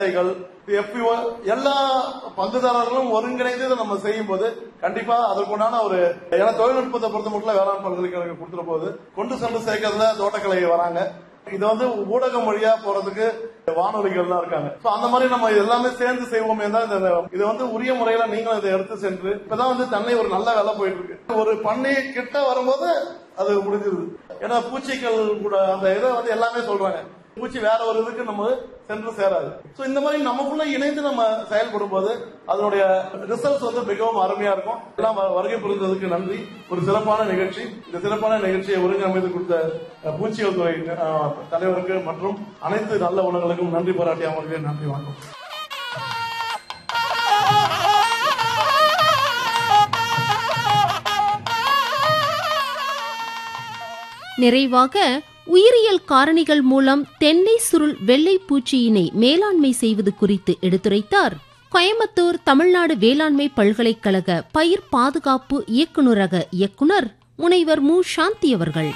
FeO எல்லா பங்குதாரர்களும் ஒருங்கிணைந்து இதை நம்ம செய்யும் போது கண்டிப்பா அதற்குண்டான ஒரு ஏன்னா தொழில்நுட்பத்தை பொறுத்த மட்டும் வேளாண் பல்கலைக்கழகம் கொடுத்துற போது கொண்டு சென்று சேர்க்கறதுல தோட்டக்கலை வராங்க இது வந்து ஊடகம் வழியா போறதுக்கு வானொலிகள் தான் இருக்காங்க சோ அந்த மாதிரி நம்ம எல்லாமே சேர்ந்து செய்வோமே தான் இந்த இது வந்து உரிய முறையில நீங்களும் இதை எடுத்து சென்று இப்பதான் வந்து தென்னை ஒரு நல்ல வேலை போயிட்டு இருக்கு ஒரு பண்ணி கிட்ட வரும்போது அது முடிஞ்சிருது ஏன்னா பூச்சிகள் கூட அந்த இதை வந்து எல்லாமே சொல்றாங்க பூச்சி வேற ஒரு இதுக்கு நம்ம சென்று சேராது சோ இந்த மாதிரி நமக்குள்ள இணைந்து நம்ம செயல்படும் போது அதனுடைய ரிசல்ட்ஸ் வந்து மிகவும் அருமையா இருக்கும் எல்லாம் வ- வருகை புரிந்ததுக்கு நன்றி ஒரு சிறப்பான நிகழ்ச்சி இந்த சிறப்பான நிகழ்ச்சியை ஒருங்கிணைந்து கொடுத்த அஹ், பூச்சியல் துறை அஹ், தலைவருக்கு மற்றும் அனைத்து நல்ல உணவுகளுக்கும் நன்றி பாராட்டி அவர்களுக்கு நன்றி வணக்கம் நிறைவாக உயிரியல் காரணிகள் மூலம் தென்னை சுருள் வெள்ளை பூச்சியினை மேலாண்மை செய்வது குறித்து எடுத்துரைத்தார் கோயம்புத்தூர் தமிழ்நாடு வேளாண்மை பல்கலைக்கழக பயிர் பாதுகாப்பு இயக்குநரக இயக்குனர் முனைவர் மு சாந்தி அவர்கள்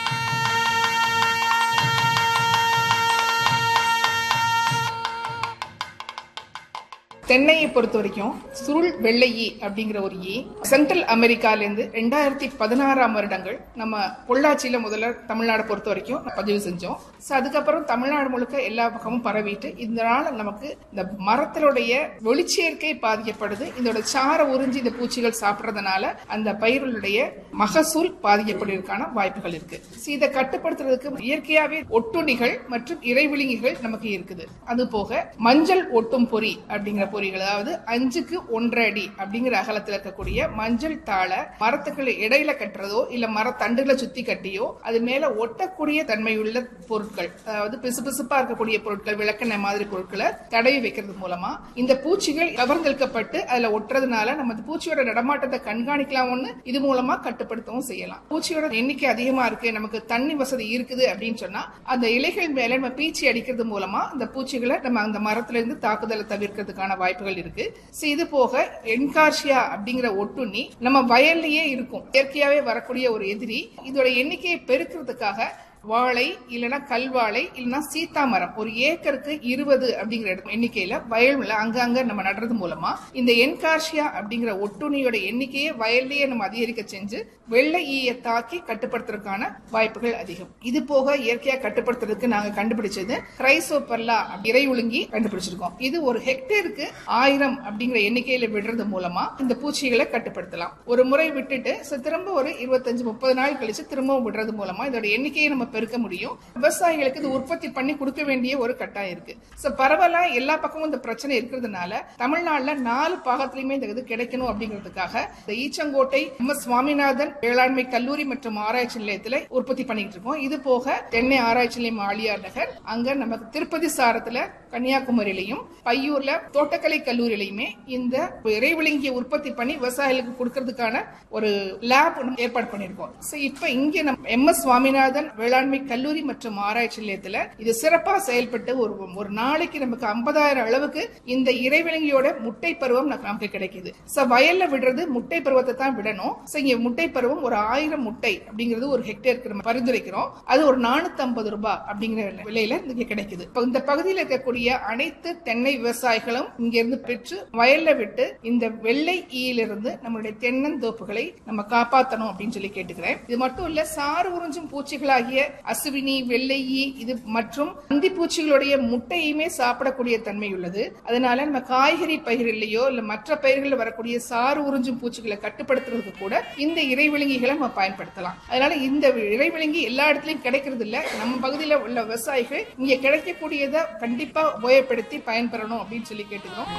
தென்னையை பொறுத்த வரைக்கும் சுருள் வெள்ளை ஈ அப்படிங்கிற ஒரு ஈ சென்ட்ரல் அமெரிக்கால இருந்து ரெண்டாயிரத்தி பதினாறாம் வருடங்கள் நம்ம பொள்ளாச்சியில முதல்ல தமிழ்நாடு பொறுத்த வரைக்கும் பதிவு செஞ்சோம் ஸோ அதுக்கப்புறம் தமிழ்நாடு முழுக்க எல்லா பக்கமும் பரவிட்டு இதனால நமக்கு இந்த மரத்தினுடைய ஒளிச்சேர்க்கை பாதிக்கப்படுது இதோட சார உறிஞ்சி இந்த பூச்சிகள் சாப்பிட்றதுனால அந்த பயிர்களுடைய மகசூல் பாதிக்கப்படுவதற்கான வாய்ப்புகள் இருக்கு ஸோ இதை கட்டுப்படுத்துறதுக்கு இயற்கையாவே ஒட்டுண்ணிகள் மற்றும் இறைவிழுங்கிகள் நமக்கு இருக்குது அது போக மஞ்சள் ஒட்டும் பொறி அப்படிங்கிற பொறிகள் அதாவது அஞ்சுக்கு ஒன்றரை அடி அப்படிங்கிற அகலத்தில் இருக்கக்கூடிய மஞ்சள் தாளை மரத்துக்கு இடையில கட்டுறதோ இல்ல மரத்தண்டுகளை சுத்தி கட்டியோ அது மேல ஒட்டக்கூடிய தன்மையுள்ள பொருட்கள் அதாவது பிசுபிசுப்பா இருக்கக்கூடிய பொருட்கள் விளக்கெண்ணெய் மாதிரி பொருட்களை தடவி வைக்கிறது மூலமா இந்த பூச்சிகள் கவர்ந்தெழுக்கப்பட்டு அதுல ஒட்டுறதுனால நம்ம அந்த பூச்சியோட நடமாட்டத்தை கண்காணிக்கலாம் ஒண்ணு இது மூலமா கட்டுப்படுத்தவும் செய்யலாம் பூச்சியோட எண்ணிக்கை அதிகமா இருக்கு நமக்கு தண்ணி வசதி இருக்குது அப்படின்னு சொன்னா அந்த இலைகள் மேல நம்ம பீச்சி அடிக்கிறது மூலமா அந்த பூச்சிகளை நம்ம அந்த மரத்துல இருந்து தாக்குதலை தவிர்க்கிறதுக்கான வாய்ப்புகள் இருக்கு So, இது போக என்கார்ஷியா அப்படிங்கிற ஒட்டுண்ணி நம்ம வயல்லயே இருக்கும் இயற்கையாவே வரக்கூடிய ஒரு எதிரி இதோட எண்ணிக்கையை பெருக்கிறதுக்காக வாழை இல்லனா கல்வாழை இல்லனா சீத்தா மரம் ஒரு ஏக்கருக்கு இருபது அப்படிங்கிற இடம் எண்ணிக்கையில வயல்ல அங்கங்க நம்ம நடுறது மூலமா இந்த என்கார்ஷியா அப்படிங்கிற ஒட்டுண்ணியோட எண்ணிக்கையை வயல்லயே நம்ம அதிகரிக்க செஞ்சு வெள்ளை ஈயை தாக்கி கட்டுப்படுத்துறதுக்கான வாய்ப்புகள் அதிகம் இது போக இயற்கையா கட்டுப்படுத்துறதுக்கு நாங்க கண்டுபிடிச்சது கிரைசோபர்லா இறை ஒழுங்கி கண்டுபிடிச்சிருக்கோம் இது ஒரு ஹெக்டேருக்கு ஆயிரம் அப்படிங்கிற எண்ணிக்கையில விடுறது மூலமா இந்த பூச்சிகளை கட்டுப்படுத்தலாம் ஒரு முறை விட்டுட்டு so திரும்ப ஒரு இருபத்தஞ்சு முப்பது நாள் கழிச்சு திரும்பவும் விடுறது மூலமா இதோட எண்ணிக்கையை நம்ம பெருக்க முடியும் விவசாயிகளுக்கு இது உற்பத்தி பண்ணி கொடுக்க வேண்டிய ஒரு கட்டாயம் இருக்கு சோ பரவலா எல்லா பக்கமும் இந்த பிரச்சனை இருக்கிறதுனால தமிழ்நாட்டுல நாலு பாகத்திலுமே இந்த இது கிடைக்கணும் அப்படிங்கிறதுக்காக இந்த ஈச்சங்கோட்டை எம் எஸ் சுவாமிநாதன் வேளாண்மை கல்லூரி மற்றும் ஆராய்ச்சி நிலையத்துல உற்பத்தி பண்ணிட்டு இருக்கோம் இது போக தென்னை ஆராய்ச்சி நிலையம் ஆழியார் நகர் அங்க நமக்கு திருப்பதி சாரத்துல கன்னியாகுமரியிலையும் பையூர்ல தோட்டக்கலை கல்லூரியிலையுமே இந்த இறைவிழுங்கிய உற்பத்தி பண்ணி விவசாயிகளுக்கு கொடுக்கறதுக்கான ஒரு லேப் ஒன்று ஏற்பாடு பண்ணியிருக்கோம் சோ இப்ப இங்க நம்ம எம் எஸ் சுவாமிநாதன் வேளாண்மை கல்லூரி மற்றும் ஆராய்ச்சி நிலையத்துல இது சிறப்பா செயல்பட்டு ஒரு ஒரு நாளைக்கு நமக்கு ஐம்பதாயிரம் அளவுக்கு இந்த இறைவிலங்கியோட முட்டை பருவம் நமக்கு நமக்கு கிடைக்குது சோ வயல்ல விடுறது முட்டை பருவத்தை தான் விடணும் சோ இங்க முட்டை பருவம் ஒரு ஆயிரம் முட்டை அப்படிங்கிறது ஒரு ஹெக்டேருக்கு நம்ம பரிந்துரைக்கிறோம் அது ஒரு நானூத்தி ஐம்பது ரூபாய் அப்படிங்கிற விலையில இங்க கிடைக்குது இப்ப இந்த பகுதியில் இருக்கக்கூடிய அனைத்து தென்னை விவசாயிகளும் இங்க இருந்து பெற்று வயல்ல விட்டு இந்த வெள்ளை ஈயிலிருந்து நம்மளுடைய தென்னந்தோப்புகளை நம்ம காப்பாத்தணும் அப்படின்னு சொல்லி கேட்டுக்கிறேன் இது மட்டும் இல்ல சாறு உறிஞ்சும் பூச்சிகளாகிய அசுவினி வெள்ளை ஈ இது மற்றும் அந்தி பூச்சிகளுடைய முட்டையுமே சாப்பிடக்கூடிய தன்மை உள்ளது அதனால நம்ம காய்கறி பயிரிலையோ இல்ல மற்ற பயிர்களில் வரக்கூடிய சாறு உறிஞ்சும் பூச்சிகளை கட்டுப்படுத்துறதுக்கு கூட இந்த இறைவிலங்கிகளை நம்ம பயன்படுத்தலாம் அதனால இந்த இறைவிலங்கி எல்லா இடத்துலயும் கிடைக்கிறது இல்ல நம்ம பகுதியில் உள்ள விவசாயிகள் இங்க கிடைக்கக்கூடியதை கண்டிப்பா உபயோகப்படுத்தி பயன்பெறணும் அப்படின்னு சொல்லி கேட்டுக்கிறோம்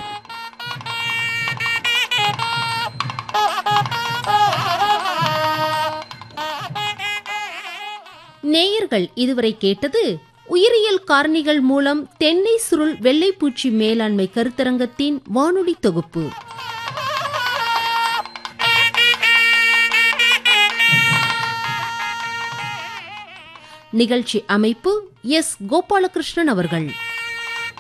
நேயர்கள் இதுவரை கேட்டது உயிரியல் காரணிகள் மூலம் தென்னை சுருள் வெள்ளைப்பூச்சி மேலாண்மை கருத்தரங்கத்தின் வானொலி தொகுப்பு நிகழ்ச்சி அமைப்பு எஸ் கோபாலகிருஷ்ணன் அவர்கள்